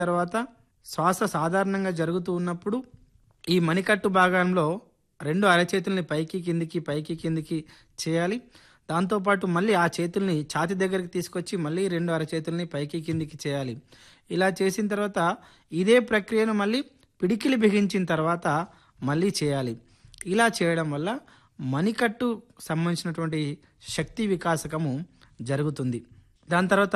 తర్వాత శ్వాస సాధారణంగా జరుగుతూ ఉన్నప్పుడు ఈ మణికట్టు భాగంలో రెండు అరచేతుల్ని పైకి కిందికి పైకి కిందికి చేయాలి దాంతోపాటు మళ్ళీ ఆ చేతుల్ని ఛాతి దగ్గరికి తీసుకొచ్చి మళ్ళీ రెండు అరచేతుల్ని పైకి కిందికి చేయాలి ఇలా చేసిన తర్వాత ఇదే ప్రక్రియను మళ్ళీ పిడికిలి బిగించిన తర్వాత మళ్ళీ చేయాలి ఇలా చేయడం వల్ల మణికట్టు సంబంధించినటువంటి శక్తి వికాసకము జరుగుతుంది దాని తర్వాత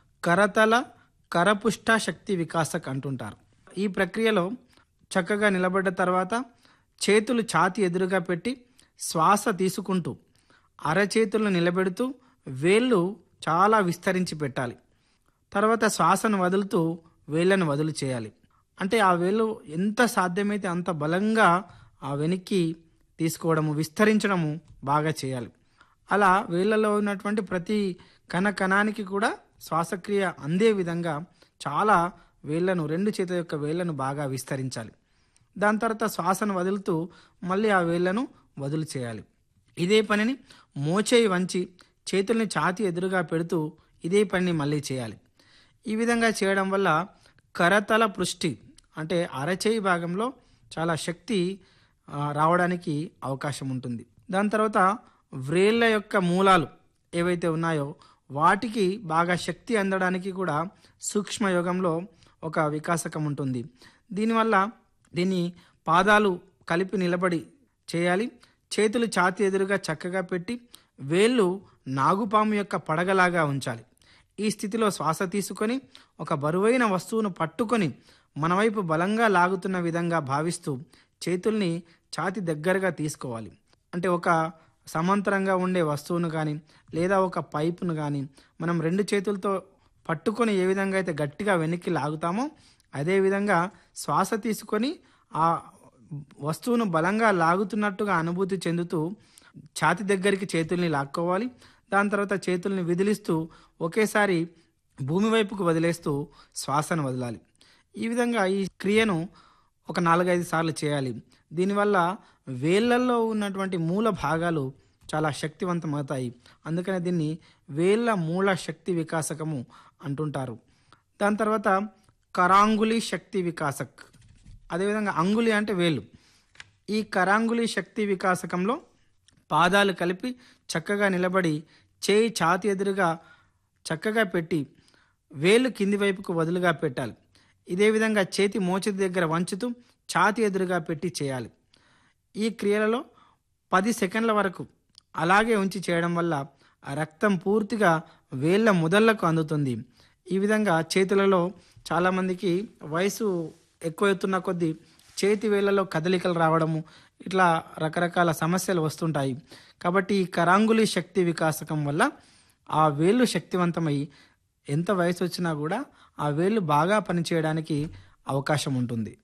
కరతల కరపుష్ట శక్తి వికాసక్ అంటుంటారు ఈ ప్రక్రియలో చక్కగా నిలబడ్డ తర్వాత చేతులు ఛాతి ఎదురుగా పెట్టి శ్వాస తీసుకుంటూ అరచేతులను నిలబెడుతూ వేళ్ళు చాలా విస్తరించి పెట్టాలి తర్వాత శ్వాసను వదులుతూ వేళ్ళను వదులు చేయాలి అంటే ఆ వేళ్ళు ఎంత సాధ్యమైతే అంత బలంగా ఆ వెనక్కి తీసుకోవడము విస్తరించడము బాగా చేయాలి అలా వేళ్ళలో ఉన్నటువంటి ప్రతి కణ కణానికి కూడా శ్వాసక్రియ అందే విధంగా చాలా వేళ్లను రెండు చేతుల యొక్క వేళ్లను బాగా విస్తరించాలి దాని తర్వాత శ్వాసను వదులుతూ మళ్ళీ ఆ వేళ్లను వదులు చేయాలి ఇదే పనిని మోచేయి వంచి చేతుల్ని ఛాతి ఎదురుగా పెడుతూ ఇదే పనిని మళ్ళీ చేయాలి ఈ విధంగా చేయడం వల్ల కరతల పృష్టి అంటే అరచేయి భాగంలో చాలా శక్తి ఆ, రావడానికి అవకాశం ఉంటుంది దాని తర్వాత వ్రేళ్ళ యొక్క మూలాలు ఏవైతే ఉన్నాయో వాటికి బాగా శక్తి అందడానికి కూడా సూక్ష్మ యోగంలో ఒక వికాసకం ఉంటుంది దీనివల్ల దీన్ని పాదాలు కలిపి నిలబడి చేయాలి చేతులు ఛాతి ఎదురుగా చక్కగా పెట్టి వేళ్ళు నాగుపాము యొక్క పడగలాగా ఉంచాలి ఈ స్థితిలో శ్వాస తీసుకొని ఒక బరువైన వస్తువును పట్టుకొని మన వైపు బలంగా లాగుతున్న విధంగా భావిస్తూ చేతుల్ని ఛాతి దగ్గరగా తీసుకోవాలి అంటే ఒక సమాంతరంగా ఉండే వస్తువును కానీ లేదా ఒక పైపును కానీ మనం రెండు చేతులతో పట్టుకొని ఏ విధంగా అయితే గట్టిగా వెనక్కి లాగుతామో అదే విధంగా శ్వాస తీసుకొని ఆ వస్తువును బలంగా లాగుతున్నట్టుగా అనుభూతి చెందుతూ ఛాతి దగ్గరికి చేతుల్ని లాక్కోవాలి దాని తర్వాత చేతుల్ని విదిలిస్తూ ఒకేసారి భూమి వైపుకు వదిలేస్తూ శ్వాసను వదలాలి ఈ విధంగా ఈ క్రియను ఒక నాలుగైదు సార్లు చేయాలి దీనివల్ల వేళ్ళల్లో ఉన్నటువంటి మూల భాగాలు చాలా శక్తివంతమవుతాయి అందుకనే దీన్ని వేళ్ళ మూల శక్తి వికాసకము అంటుంటారు దాని తర్వాత కరాంగులి శక్తి వికాసక్ అదేవిధంగా అంగులి అంటే వేలు ఈ కరాంగులి శక్తి వికాసకంలో పాదాలు కలిపి చక్కగా నిలబడి చేయి ఛాతి ఎదురుగా చక్కగా పెట్టి వేలు కింది వైపుకు వదులుగా పెట్టాలి ఇదే విధంగా చేతి మోచేతి దగ్గర వంచుతూ ఛాతి ఎదురుగా పెట్టి చేయాలి ఈ క్రియలలో పది సెకండ్ల వరకు అలాగే ఉంచి చేయడం వల్ల ఆ రక్తం పూర్తిగా వేళ్ళ ముదళ్లకు అందుతుంది ఈ విధంగా చేతులలో చాలామందికి వయసు ఎక్కువవుతున్న కొద్దీ చేతి వేళ్లలో కదలికలు రావడము ఇట్లా రకరకాల సమస్యలు వస్తుంటాయి కాబట్టి ఈ కరాంగులి శక్తి వికాసకం వల్ల ఆ వేళ్ళు శక్తివంతమై ఎంత వయసు వచ్చినా కూడా ఆ వేళ్ళు బాగా పనిచేయడానికి అవకాశం ఉంటుంది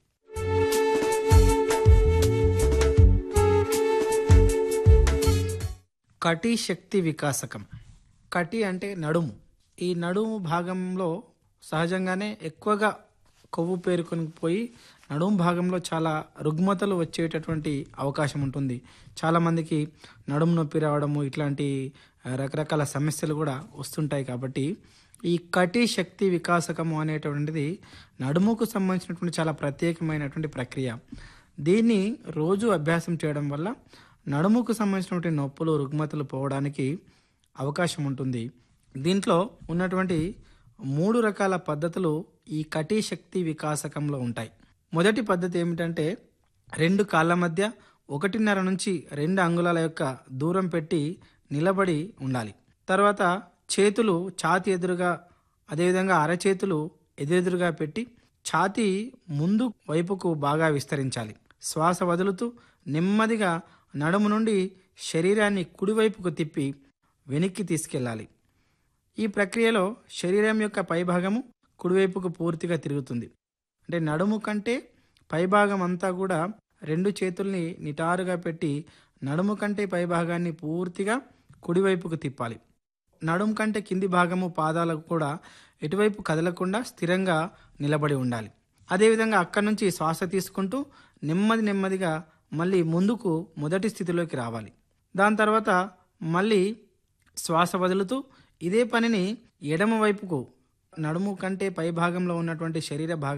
కటి శక్తి వికాసకం కటి అంటే నడుము ఈ నడుము భాగంలో సహజంగానే ఎక్కువగా కొవ్వు పేరుకొని పోయి నడుము భాగంలో చాలా రుగ్మతలు వచ్చేటటువంటి అవకాశం ఉంటుంది చాలామందికి నడుము నొప్పి రావడము ఇట్లాంటి ఆ, రకరకాల సమస్యలు కూడా వస్తుంటాయి కాబట్టి ఈ కటి శక్తి వికాసకము అనేటువంటిది నడుముకు సంబంధించినటువంటి చాలా ప్రత్యేకమైనటువంటి ప్రక్రియ దీన్ని రోజు అభ్యాసం చేయడం వల్ల నడుముకు సంబంధించినటువంటి నొప్పులు రుగ్మతలు పోవడానికి అవకాశం ఉంటుంది దీంట్లో ఉన్నటువంటి మూడు రకాల పద్ధతులు ఈ కటి శక్తి వికాసకంలో ఉంటాయి మొదటి పద్ధతి ఏమిటంటే రెండు కాళ్ళ మధ్య ఒకటిన్నర నుంచి రెండు అంగుళాల యొక్క దూరం పెట్టి నిలబడి ఉండాలి తర్వాత చేతులు ఛాతి ఎదురుగా అదేవిధంగా అరచేతులు ఎదురెదురుగా పెట్టి ఛాతి ముందు వైపుకు బాగా విస్తరించాలి శ్వాస వదులుతూ నెమ్మదిగా నడుము నుండి శరీరాన్ని కుడివైపుకు తిప్పి వెనక్కి తీసుకెళ్ళాలి ఈ ప్రక్రియలో శరీరం యొక్క పైభాగము కుడివైపుకు పూర్తిగా తిరుగుతుంది అంటే నడుము కంటే పైభాగం అంతా కూడా రెండు చేతుల్ని నిటారుగా పెట్టి నడుము కంటే పైభాగాన్ని పూర్తిగా కుడివైపుకు తిప్పాలి నడుము కంటే కింది భాగము పాదాలకు కూడా ఎటువైపు కదలకుండా స్థిరంగా నిలబడి ఉండాలి అదేవిధంగా అక్కడి నుంచి శ్వాస తీసుకుంటూ నెమ్మది నెమ్మదిగా మళ్ళీ ముందుకు మొదటి స్థితిలోకి రావాలి దాని తర్వాత మళ్ళీ శ్వాస వదులుతూ ఇదే పనిని ఎడమ వైపుకు నడుము కంటే పై భాగంలో ఉన్నటువంటి శరీర భాగం